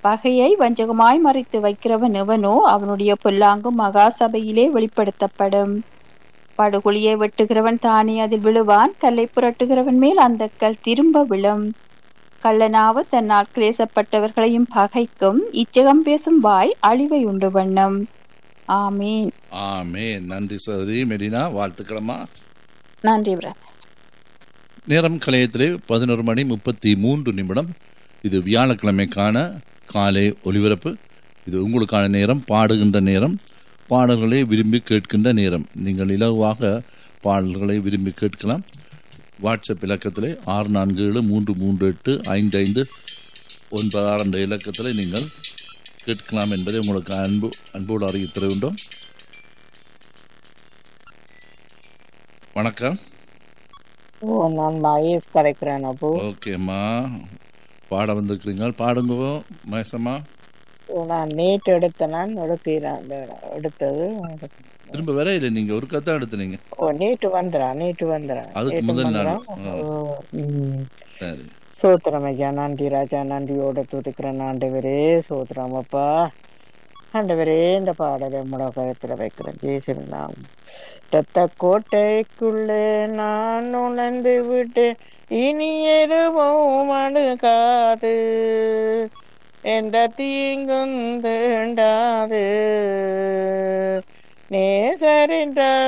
பகையை வஞ்சகமாய் மறைத்து வைக்கிறவன் எவனோ அவனுடைய பொல்லாங்கும் மகா சபையிலே வெளிப்படுத்தப்படும் படுகுழியை வெட்டுகிறவன் தானே அதில் விழுவான் கல்லை புரட்டுகிறவன் மேல் அந்த கல் திரும்ப விழும் கள்ளனாவு தன்னால் கிளேசப்பட்டவர்களையும் பகைக்கும் இச்சகம் பேசும் வாய் அழிவை உண்டு வண்ணம் ஆமீன் ஆமே நன்றி சகோதரி மெரினா வாழ்த்துக்களம்மா நன்றி பிரதர் நேரம் கலையத்திலே பதினோரு மணி முப்பத்தி மூன்று நிமிடம் இது வியாழக்கிழமைக்கான காலை ஒலிபரப்பு இது உங்களுக்கான நேரம் பாடுகின்ற நேரம் பாடல்களை விரும்பி கேட்கின்ற நேரம் நீங்கள் இலகுவாக பாடல்களை விரும்பி கேட்கலாம் வாட்ஸ்அப் இலக்கத்திலே ஆறு நான்கு ஏழு மூன்று மூன்று எட்டு ஐந்து ஐந்து ஒன்பது ஆறு என்ற இலக்கத்தில் நீங்கள் கேட்கலாம் என்பதை உங்களுக்கு அன்பு அன்போடு அறிவித்து தருகின்றோம் வணக்கம் ஓ நான் மகேஷ் கரைக்கிறேன் அப்போ ஓகேம்மா பாட வந்திருக்கிறீங்க பாடுங்க மகேசம்மா ஓ, நான் நேற்று எடுத்த நான் எடுக்கிறேன் அந்த எடுத்தது திரும்ப வர இல்லை நீங்க ஒரு கதை எடுத்துனீங்க ஓ நேற்று வந்துடா நேற்று வந்துடா அதுக்கு நேற்று முதல் நாள். வந்துடா. ஆ. ஓ, ம். சரி சோத்திரம் ஐயா நன்றி ராஜா நன்றியோட துதிக்கிறேன் ஆண்டவரே சோத்திரம் அப்பா ஆண்டவரே இந்த பாடலை முட கருத்துல வைக்கிறேன் ஜேசுவின் நாம் ரத்த கோட்டைக்குள்ளே நான் நுழைந்து விட்டேன் இனி எதுவும் அணுகாது எந்த தீங்கும் தீண்டாது நேசரின்ற